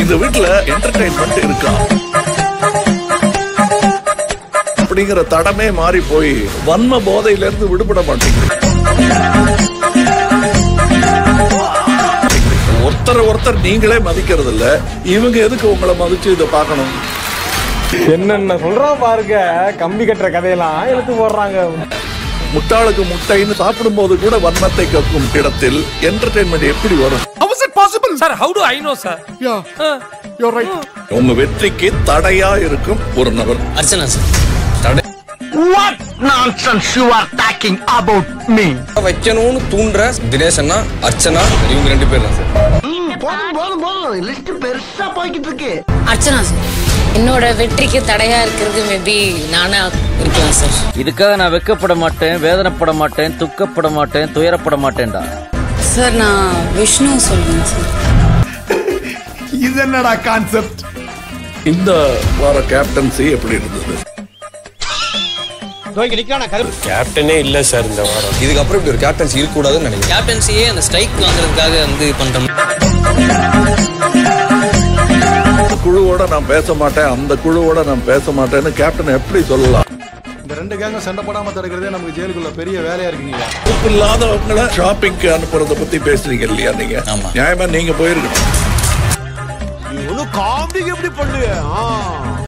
இந்த வீட்டுல என்டர்டைன்மெண்ட் இருக்கா அப்படிங்கிற தடமே மாறி போய் வன்ம போதையில இருந்து விடுபட மாட்டேங்குது ஒருத்தர் ஒருத்தர் நீங்களே மதிக்கிறது இல்ல இவங்க எதுக்கு உங்களை மதிச்சு இதை பார்க்கணும் என்னென்ன சொல்றான் பாருங்க கம்பி கட்டுற கதையெல்லாம் இழுத்து போடுறாங்க முட்டாளுக்கு முட்டைன்னு சாப்பிடும்போது கூட வன்மத்தை கக்கும் இடத்தில் என்டர்டைன்மெண்ட் எப்படி வரும் sir how to I know sir உங்க வெற்றிக்கு தடையா இருக்கும் ஒரு நபர் Archana sir What nonsense you are talking about me? வைக்கணும்னு தூண்டுற தினேஷ் அண்ணா அர்ச்சனா இவங்க ரெண்டு பேர் தான் சார் போதும் போதும் போதும் லிஸ்ட் பெருசா போய்கிட்டு இருக்கு அர்ச்சனா சார் என்னோட வெற்றிக்கு தடையா இருக்கிறது மேபி நானா இருக்கலாம் சார் இதுக்காக நான் வெக்கப்பட மாட்டேன் வேதனைப்பட மாட்டேன் துக்கப்பட மாட்டேன் துயரப்பட மாட்டேன்டா சார் நான் விஷ்ணு சொல்றேன் சார் இது என்னடா கான்செப்ட் இந்த வார கேப்டன்சி எப்படி இருந்தது கேப்டனே இல்ல சார் இந்த வாரம் இதுக்கப்புறம் இப்படி ஒரு கேப்டன்சி இருக்கக்கூடாதுன்னு நினைக்கிறேன் கேப்டன்சியே அந்த ஸ்ட்ரைக் வாங்குறதுக்காக வந்து பண்றோம் இந்த குழுவோட நான் பேச மாட்டேன் அந்த குழுவோட நான் பேச மாட்டேன்னு கேப்டன் எப்படி சொல்லலாம் இந்த ரெண்டு கேங்கும் சண்டை போடாம தடுக்கிறதே நமக்கு ஜெயிலுக்குள்ள பெரிய வேலையா இருக்குங்களா பொறுப்பு இல்லாதவங்களை ஷாப்பிங்க்கு அனுப்புறத பத்தி பேசுறீங்க இல்லையா நீங்க ஆமா. நியாயமா நீங்க போயிருக்கணும் நீ ஒன்னும் காமெடிக்கு எப்படி பண்ணுங்க